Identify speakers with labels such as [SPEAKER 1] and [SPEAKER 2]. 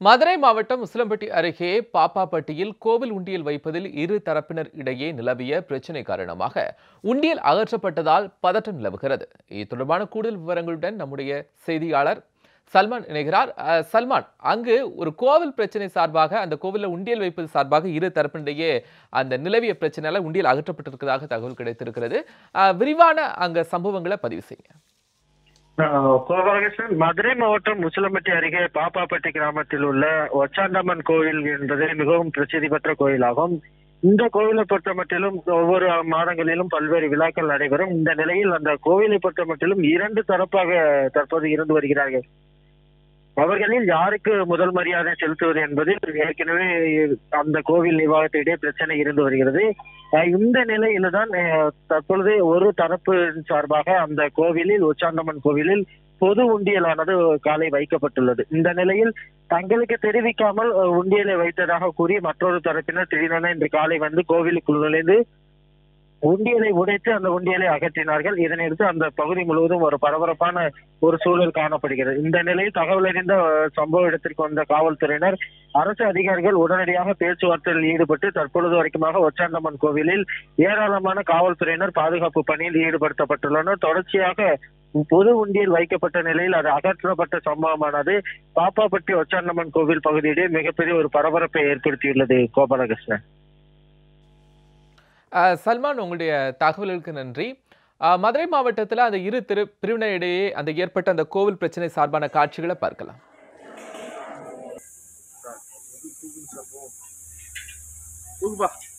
[SPEAKER 1] மதுரை மாவட்டம் உசிலம்பட்டி அருகே பாப்பாப்பட்டியில் கோவில் உண்டியல் வைப்பதில் இரு தரப்பினர் இடையே நிலவிய பிரச்சினை காரணமாக உண்டியல் அகற்றப்பட்டதால் பதட்டம் நிலவுகிறது இது தொடர்பான கூடுதல் விவரங்களுடன் நம்முடைய செய்தியாளர் சல்மான் இணைகிறார் அஹ், சல்மான் அங்கு ஒரு கோவில் பிரச்சனை சார்பாக அந்த கோவிலில் உண்டியல் வைப்பது சார்பாக இரு தரப்பினிடையே அந்த நிலவிய பிரச்சனையால உண்டியல் அகற்றப்பட்டிருக்கிறதாக தகவல் கிடைத்திருக்கிறது அஹ், விரிவான அங்க சம்பவங்களை பதிவு செய்யுங்க
[SPEAKER 2] ஆஹ் கோபாலகிருஷ்ணன் மதுரை மாவட்டம் முசலம்பட்டி அருகே பாப்பாப்பட்டி கிராமத்தில் உள்ள ஒச்சாண்டம்மன் கோயில் என்பது மிகவும் பிரசித்தி பெற்ற கோயிலாகும் இந்த கோவிலை பொறுத்த மட்டிலும் ஒவ்வொரு மாதங்களிலும் பல்வேறு விழாக்கள் நடைபெறும் இந்த நிலையில் அந்த கோவிலை பொறுத்த மட்டிலும் இரண்டு தரப்பாக தற்போது இருந்து வருகிறார்கள் அவர்களில் யாருக்கு முதல் மரியாதை செலுத்துவது என்பதில் ஏற்கனவே அந்த கோவில் நிர்வாகத்திடையே பிரச்சனை இருந்து வருகிறது அஹ் இந்த நிலையில தான் அஹ், தற்பொழுது ஒரு தரப்பு சார்பாக அந்த கோவிலில் உச்சாண்டம்மன் கோவிலில் பொது உண்டியலானது காலை வைக்கப்பட்டுள்ளது இந்த நிலையில் தங்களுக்கு தெரிவிக்காமல் அஹ், உண்டியலை வைத்ததாக கூறி மற்றொரு தரப்பினர் திடீரென இன்று காலை வந்து கோவிலுக்குள் நுழைந்து உண்டியலை உடைத்து அந்த உண்டியலை அகற்றினார்கள் இதனையடுத்து அந்த பகுதி முழுவதும் ஒரு பரபரப்பான ஒரு சூழல் காணப்படுகிறது இந்த நிலையில் தகவல் அறிந்த அஹ், சம்பவ இடத்திற்கு வந்த காவல்துறையினர் அரசு அதிகாரிகள் உடனடியாக பேச்சுவார்த்தையில் ஈடுபட்டு தற்பொழுது வரைக்குமாக ஒச்சாண்டம்மன் கோவிலில் ஏராளமான காவல்துறையினர் பாதுகாப்பு பணியில் ஈடுபடுத்தப்பட்டுள்ளனர் தொடர்ச்சியாக பொது உண்டியல் வைக்கப்பட்ட நிலையில் அது அகற்றப்பட்ட சம்பவமானது பாப்பாப்பட்டி ஒச்சாண்டம்மன் கோவில் பகுதியிலே மிகப்பெரிய ஒரு பரபரப்பை ஏற்படுத்தியுள்ளது கோபாலகிருஷ்ணன்
[SPEAKER 1] அஹ், சல்மான் உங்களுடைய தகவலுக்கு நன்றி அஹ், மதுரை மாவட்டத்தில் அந்த இரு திரு பிரிவினரிடையே அந்த ஏற்பட்ட அந்த கோவில் பிரச்சனை சார்பான காட்சிகளை பார்க்கலாம்
[SPEAKER 3] தூக்குப்பா